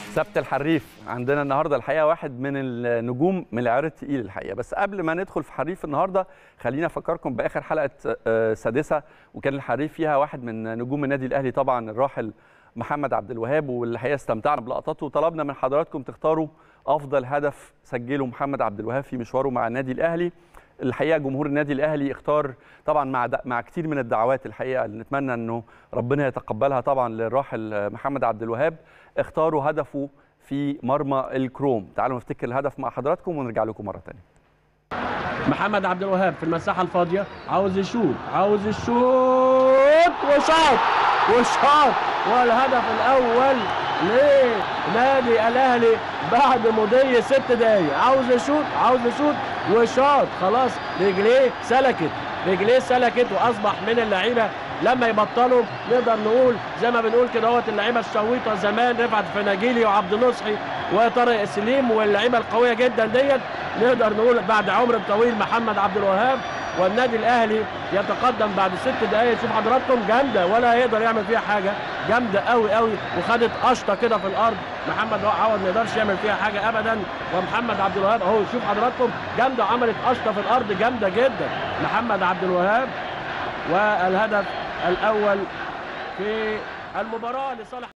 سبت الحريف عندنا النهارده الحقيقه واحد من النجوم من العيار التقيل الحقيقه بس قبل ما ندخل في حريف النهارده خلينا افكركم باخر حلقه آه، سادسه وكان الحريف فيها واحد من نجوم النادي الاهلي طبعا الراحل محمد عبد الوهاب والحقيقه استمتعنا بلقطاته وطلبنا من حضراتكم تختاروا افضل هدف سجله محمد عبد الوهاب في مشواره مع النادي الاهلي الحقيقه جمهور النادي الاهلي اختار طبعا مع د... مع كتير من الدعوات الحقيقه اللي نتمنى انه ربنا يتقبلها طبعا للراحل محمد عبد الوهاب اختاروا هدفه في مرمى الكروم تعالوا نفتكر الهدف مع حضراتكم ونرجع لكم مره ثانيه محمد عبد الوهاب في المساحه الفاضيه عاوز يشوط عاوز يشوط وشاط وشاط والهدف الاول لنادي الاهلي بعد مضي ست دقايق عاوز يشوط عاوز يشوط وشاط خلاص رجليه سلكت رجليه سلكت واصبح من اللعيبه لما يبطلوا نقدر نقول زي ما بنقول كده اهوت اللعيبه الشويطه زمان رفعت فناجيلي وعبد نصحي وطارق سليم واللعيبه القويه جدا ديت نقدر نقول بعد عمر طويل محمد عبد الوهاب والنادي الاهلي يتقدم بعد ست دقائق شوف حضراتكم جامده ولا هيقدر يعمل فيها حاجه جامده قوي قوي وخدت قشطه كده في الارض محمد عوض ما يقدرش يعمل فيها حاجه ابدا ومحمد عبد الوهاب اهو شوف حضراتكم جامده عملت قشطه في الارض جامده جدا محمد عبد الوهاب والهدف الاول في المباراه لصالح